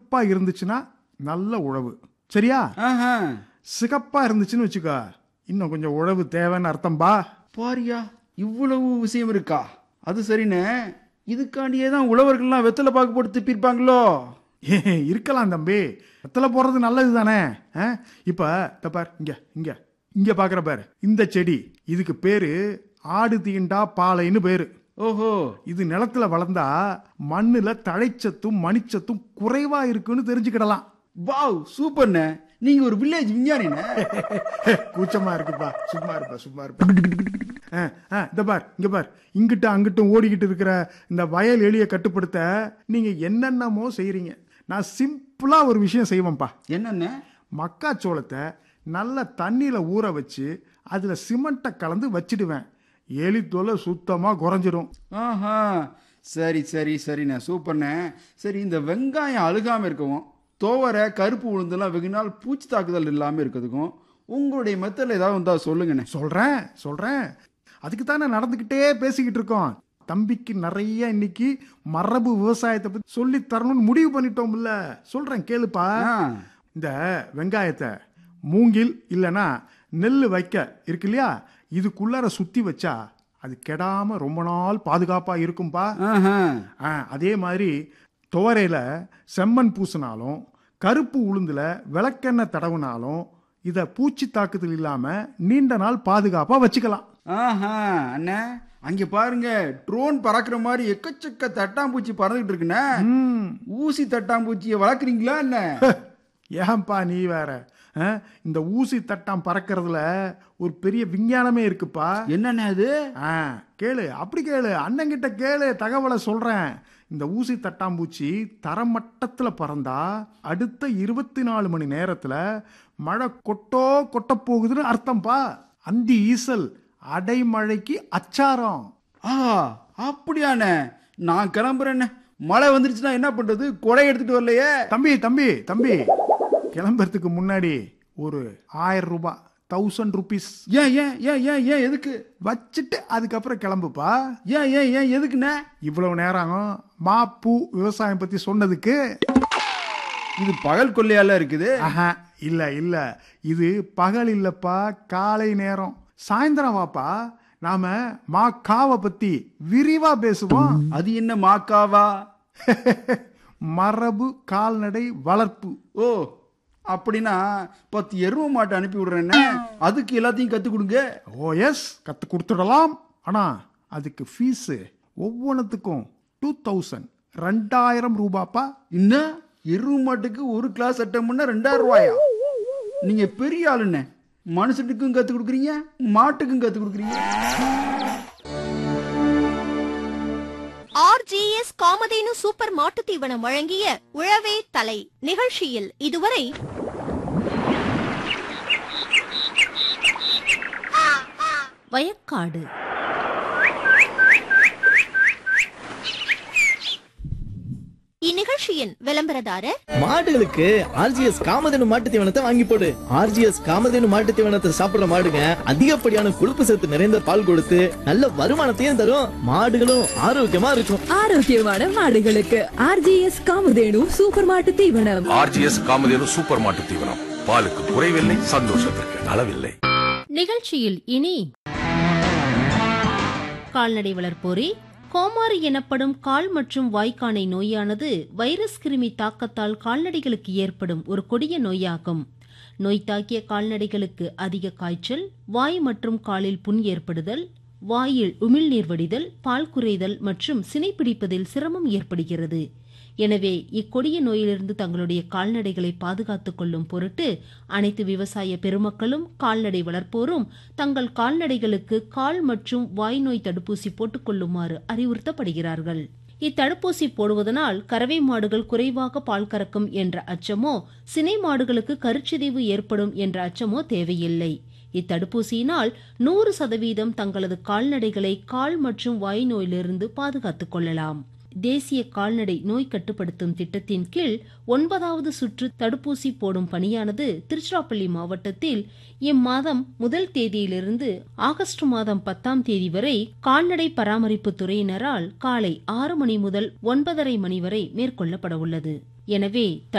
கருப்பா இருந்துச்சுன்னா நல்ல உழவு சரியா ஆஹா சிகப்பா இருந்துச்சுன்னு வச்சுக்கோ இன்னும் கொஞ்சம் உழவு தேவைன்னு அர்த்தம்பா பாரியா இவ்வளவு விஷயம் இருக்கா அது சரிண்ணே இதுக்காண்டியே தான் உழவர்கள்லாம் வெத்தலை பாக்கு போட்டு திப்பிருப்பாங்களோ ஏ இருக்கலாம் தம்பி வெத்தலை போடுறது நல்லது தானே இப்போ இந்த பார் இங்க இங்க இங்க பாக்குற பாரு இந்த செடி இதுக்கு பேரு ஆடு தீண்டா பாலைன்னு பேரு ஓஹோ இது நிலத்துல வளர்ந்தா மண்ணுல தழைச்சத்தும் மணிச்சத்தும் குறைவா இருக்குன்னு தெரிஞ்சுக்கிடலாம் வாவ் சூப்பர்ண்ணே நீங்க ஒரு வில்லேஜ் விஞ்ஞானிண்ணே கூச்சமா இருக்குப்பா சும்மா இருப்பா சும்மா இருப்பா ஆ, ஆ, இந்த பார் இங்க பார் இங்கிட்ட அங்கிட்டும் ஓடிக்கிட்டு இருக்கிற இந்த வயல் எலியை கட்டுப்படுத்த நீங்க என்னென்னமோ செய்றீங்க நான் சிம்பிளா ஒரு விஷயம் செய்வேன்ப்பா என்னண்ணே மக்காச்சோளத்தை நல்ல தண்ணியில ஊற வச்சு அதுல சிமெண்ட்டை கலந்து வச்சிடுவேன் எலி தொலை சுத்தமா குறைஞ்சிரும் ஆஹா சரி சரி சரிண்ணே சூப்பர்ண்ணே சரி இந்த வெங்காயம் அழுகாம இருக்கவும் துவரை கருப்பு உளுந்தெல்லாம் வெகு நாள் பூச்சி தாக்குதல் இல்லாமல் இருக்கிறதுக்கும் உங்களுடைய மெத்தடில் ஏதாவது வந்தா சொல்லுங்கண்ணே சொல்றேன் சொல்றேன் அதுக்கு தானே நடந்துக்கிட்டே பேசிக்கிட்டு இருக்கோம் தம்பிக்கு நிறைய இன்னைக்கு மரபு விவசாயத்தை பத்தி சொல்லி தரணும்னு முடிவு பண்ணிட்டோம்ல சொல்றேன் கேளுப்பா ஆ இந்த வெங்காயத்தை மூங்கில் இல்லைன்னா நெல் வைக்க இருக்கு இல்லையா இதுக்குள்ளார சுத்தி வச்சா அது கெடாம ரொம்ப நாள் பாதுகாப்பா இருக்கும்பா ஆஹா ஆ, அதே மாதிரி துவரையில செம்மண் பூசினாலும் கருப்பு உளுந்துல விளக்கெண்ணெய் தடவுனாலும் இதை பூச்சி தாக்குதல் இல்லாம நீண்ட நாள் பாதுகாப்பா வச்சுக்கலாம் ஆஹா அண்ணே அங்க பாருங்க ட்ரோன் பறக்குற மாதிரி எக்கச்சக்க தட்டாம்பூச்சி பறந்துகிட்டு இருக்குண்ணே ம், ஊசி தட்டாம்பூச்சியை வளர்க்குறீங்களா என்ன ஏன்பா நீ வேற ஆ, இந்த ஊசி தட்டாம் பறக்கறதுல ஒரு பெரிய விஞ்ஞானமே இருக்குப்பா என்னண்ணே அது ஆ கேளு அப்படி கேளு அண்ணங்கிட்ட கேளு தகவலை சொல்றேன் இந்த ஊசி தட்டாம்பூச்சி தரமட்டத்தில் பறந்தா அடுத்த இருபத்தி நாலு மணி நேரத்துல மழை கொட்டோ கொட்ட போகுதுன்னு அர்த்தம்பா அந்தி ஈசல் அடைமழைக்கு அச்சாரம் ஆ அப்படியாண்ணே நான் கிளம்புறேண்ணே மழை வந்துருச்சுன்னா என்ன பண்றது கொடை எடுத்துட்டு வரலையே தம்பி தம்பி தம்பி கிளம்புறதுக்கு முன்னாடி ஒரு ஆயிரம் ரூபாய் தௌசண்ட் ருபீஸ் ஏன் ஏன் ஏன் ஏன் ஏன் எதுக்கு வச்சுட்டு அதுக்கப்புறம் கிளம்புப்பா ஏன் ஏன் ஏன் எதுக்குண்ணே இவ்வளவு நேரம் மாப்பு விவசாயம் பத்தி சொன்னதுக்கு இது பகல் கொள்ளையால இருக்குது ஆஹா இல்ல இல்ல இது பகல் இல்லப்பா காலை நேரம் சாயந்தரம் வாப்பா நாம மா காவை பத்தி விரிவா பேசுவோம் அது என்ன மாக்காவா மரபு கால்நடை வளர்ப்பு ஓ அப்படின்னா பத்து எருவ மாட்டை அனுப்பி விடுறேண்ணே அதுக்கு எல்லாத்தையும் கத்து கொடுங்க ஓ எஸ் கத்து கொடுத்துடலாம் ஆனா அதுக்கு ஃபீஸ் ஒவ்வொன்றுத்துக்கும் டூ தௌசண்ட் ரெண்டாயிரம் ரூபாப்பா என்ன எருவ மாட்டுக்கு ஒரு கிளாஸ் அட்டம் பண்ண ரெண்டாயிரம் ரூபாயா நீங்க பெரிய ஆளுண்ணே மனுஷனுக்கும் கத்து கொடுக்குறீங்க மாட்டுக்கும் கத்து கொடுக்குறீங்க ஆர்ஜிஎஸ் காமதேனு சூப்பர் மாட்டுத் தீவனம் வழங்கிய உழவே தலை நிகழ்ச்சியில் இதுவரை வயக்காடு இந்நிகழ்ச்சியின் விளம்பரதாரர் மாடுகளுக்கு ஆர்ஜிஎஸ் காமதேனு மாட்டு தீவனத்தை வாங்கி போடு ஆர்ஜிஎஸ் காமதேனு மாட்டு தீவனத்தை சாப்பிடுற மாடுங்க அதிகப்படியான கொழுப்பு சத்து நிறைந்த பால் கொடுத்து நல்ல வருமானத்தையும் தரும் மாடுகளும் ஆரோக்கியமா இருக்கும் ஆரோக்கியமான மாடுகளுக்கு ஆர்ஜிஎஸ் காமதேனு சூப்பர் மாட்டு தீவனம் ஆர்ஜிஎஸ் காமதேனு சூப்பர் மாட்டு தீவனம் பாலுக்கு குறைவில்லை சந்தோஷத்திற்கு அளவில்லை நிகழ்ச்சியில் இனி கால்நடை வளர்ப்போரே கோமாரி எனப்படும் கால் மற்றும் வாய்க்கானை நோயானது வைரஸ் கிருமி தாக்கத்தால் கால்நடைகளுக்கு ஏற்படும் ஒரு கொடிய நோயாகும் நோய் தாக்கிய கால்நடைகளுக்கு அதிக காய்ச்சல் வாய் மற்றும் காலில் புண் ஏற்படுதல் வாயில் உமிழ்நீர் வடிதல் பால் குறைதல் மற்றும் சினைப்பிடிப்பதில் சிரமம் ஏற்படுகிறது எனவே இக்கொடிய நோயிலிருந்து தங்களுடைய கால்நடைகளை பாதுகாத்துக் கொள்ளும் பொருட்டு அனைத்து விவசாய பெருமக்களும் கால்நடை வளர்ப்போரும் தங்கள் கால்நடைகளுக்கு கால் மற்றும் வாய் நோய் தடுப்பூசி போட்டுக் கொள்ளுமாறு அறிவுறுத்தப்படுகிறார்கள் இத்தடுப்பூசி போடுவதனால் கறவை மாடுகள் குறைவாக பால் கறக்கும் என்ற அச்சமோ சினை மாடுகளுக்கு கருச்சிதைவு ஏற்படும் என்ற அச்சமோ தேவையில்லை இத்தடுப்பூசியினால் நூறு சதவீதம் தங்களது கால்நடைகளை கால் மற்றும் வாய் நோயிலிருந்து பாதுகாத்துக் கொள்ளலாம் தேசிய கால்நடை நோய் கட்டுப்படுத்தும் திட்டத்தின் கீழ் ஒன்பதாவது சுற்று தடுப்பூசி போடும் பணியானது திருச்சிராப்பள்ளி மாவட்டத்தில் இம்மாதம் முதல் தேதியிலிருந்து ஆகஸ்ட் மாதம் பத்தாம் தேதி வரை கால்நடை பராமரிப்பு துறையினரால் காலை ஆறு மணி முதல் ஒன்பதரை மணி வரை மேற்கொள்ளப்பட உள்ளது எனவே